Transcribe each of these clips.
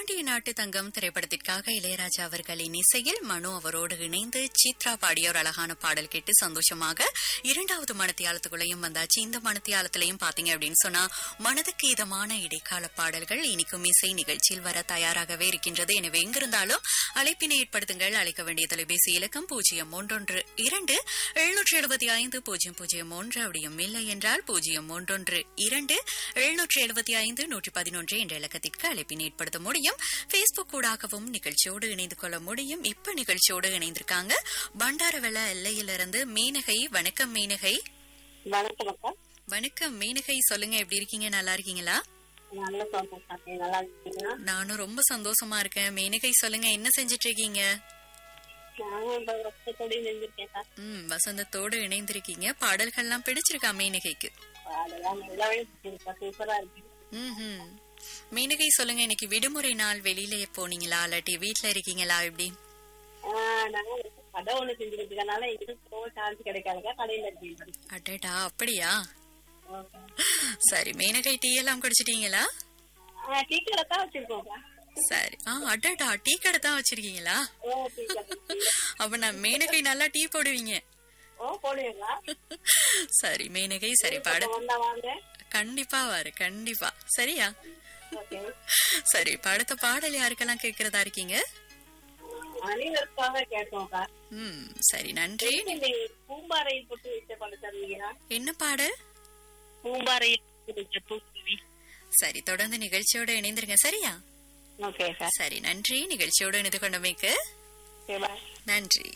பாண்டிய நாட்டு தங்கம் திரைப்படத்திற்காக இளையராஜா அவர்களின் இசையில் மனு அவரோடு இணைந்து சித்ரா பாடிய ஒரு அழகான பாடல் கேட்டு சந்தோஷமாக இரண்டாவது மனத்தியாலத்துக்குள்ளேயும் வந்தாச்சு இந்த மனத்தியாலத்திலையும் பாத்தீங்க அப்படின்னு சொன்னா மனதுக்கு இதமான இடைக்கால பாடல்கள் இனிக்கும் இசை நிகழ்ச்சியில் வர தயாராகவே இருக்கின்றது எனவே எங்கிருந்தாலும் அழைப்பினை ஏற்படுத்துங்கள் அழைக்க வேண்டிய தொலைபேசி இலக்கம் பூஜ்ஜியம் ஒன்றொன்று இரண்டு எழுநூற்றி எழுபத்தி ஐந்து பூஜ்ஜியம் பூஜ்ஜியம் ஒன்று அப்படியும் இல்லை என்றால் பூஜ்ஜியம் ஒன்றொன்று இரண்டு எழுநூற்றி எழுபத்தி ஐந்து நூற்றி பதினொன்று என்ற இலக்கத்திற்கு அழைப்பினை ஏற்படுத்த முடியும் பேஸ்புக் ஊடாகவும் நிகழ்ச்சியோடு இணைந்து கொள்ள முடியும் இப்ப நிகழ்ச்சியோடு இணைந்திருக்காங்க பண்டாரவள எல்லையிலிருந்து மீனகை வணக்கம் மீனகை வணக்கம் அக்கா வணக்கம் மீனகை சொல்லுங்க எப்படி இருக்கீங்க நல்லா இருக்கீங்களா நல்ல சோகம் சாப்பிட்டேன் நல்லா இருக்கீங்களா நானும் ரொம்ப சந்தோஷமா இருக்கேன் மீனகை சொல்லுங்க என்ன செஞ்சிட்டு இருக்கீங்க நானும் இந்த வருஷத்தோட நின்றுருக்கேன்க்கா ம் வசந்தத்தோடு இணைந்திருக்கீங்க பாடல்கள்லாம் பிடிச்சிருக்கா மீனகைக்கு அதெல்லாம் நல்லாவே பிடிச்சிருக்கா சூப்பரா இருக்கு ம்ஹும். மீனகை சொல்லுங்க இன்னைக்கு விடுமுறை நாள் வெளியில போனீங்களா இல்லாட்டி வீட்ல இருக்கீங்களா எப்படி ஆஹ் நாங்க கடை ஒண்ணு செஞ்சுக்கிட்டு இருக்கனால எங்களுக்கு போக சான்ஸ் கிடைக்காதுக்கா கடையில இருக்கேன் அடடா அப்படியா ஓகே. சரி மீனகை டீ எல்லாம் குடிச்சிட்டீங்களா ஆஹ் டீ கடை தான் வச்சிருக்கோம்க்கா சரி ஆ அடடா டீ கடை தான் வச்சிருக்கீங்களா ஓ டீ கடை அப்ப நான் மீனகை நல்லா டீ போடுவீங்க ஓ போடுவீங்களா சரி மீனகை சரி பாட வந்தா வாங்க கண்டிப்பா வரு கண்டிப்பா சரியா ஓகே சரி இப்ப அடுத்த பாடல் யாருக்கெல்லாம் கேட்கறதா இருக்கீங்க அனைவருக்காக கேட்டோம்க்கா ம் சரி நன்றி இந்த பூம்பாறை போட்டு வச்ச பண்ண தருவீங்களா என்ன பாடல் பூம்பாறை போட்டு வச்ச பூக்குவி சரி தொடர்ந்து நிகழ்ச்சியோட இணைந்திருங்க சரியா ஓகே சார் சரி நன்றி நிகழ்ச்சியோடு இணைந்து கொண்டமைக்கு ஓகே பாய் நன்றி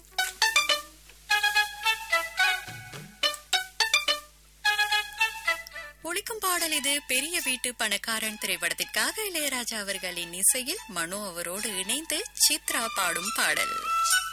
ஒழிக்கும் பாடல் இது பெரிய வீட்டு பணக்காரன் திரைப்படத்திற்காக இளையராஜா அவர்களின் இசையில் மனு அவரோடு இணைந்து சித்ரா பாடும் பாடல்